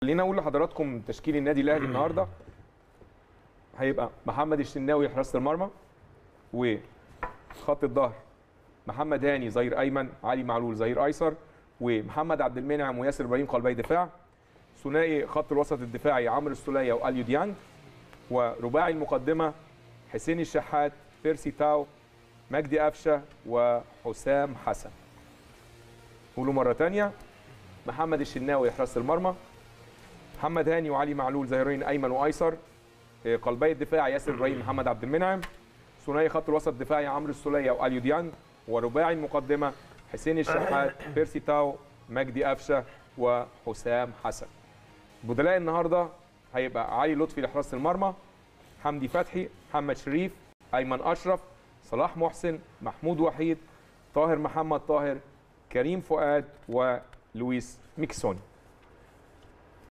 خلينا اقول لحضراتكم تشكيل النادي الاهلي النهارده هيبقى محمد الشناوي حراسه المرمى وخط الظهر محمد هاني ظهير ايمن علي معلول ظهير ايسر ومحمد عبد المنعم وياسر ابراهيم قلبي دفاع ثنائي خط الوسط الدفاعي عمرو السوليه واليو ديانج ورباعي المقدمه حسين الشحات بيرسي تاو مجدي قفشه وحسام حسن قولوا مره ثانيه محمد الشناوي حراسه المرمى محمد هاني وعلي معلول ظهيرين ايمن وايسر آه، قلبي الدفاع ياسر ابراهيم محمد عبد المنعم ثنائي خط الوسط الدفاعي عمرو السوليه واليو ديانج ورباعي المقدمه حسين الشحات بيرسي تاو مجدي قفشه وحسام حسن بدلاء النهارده هيبقى علي لطفي لحراسه المرمى حمدي فتحي محمد شريف ايمن اشرف صلاح محسن محمود وحيد طاهر محمد طاهر كريم فؤاد ولويس ميكسوني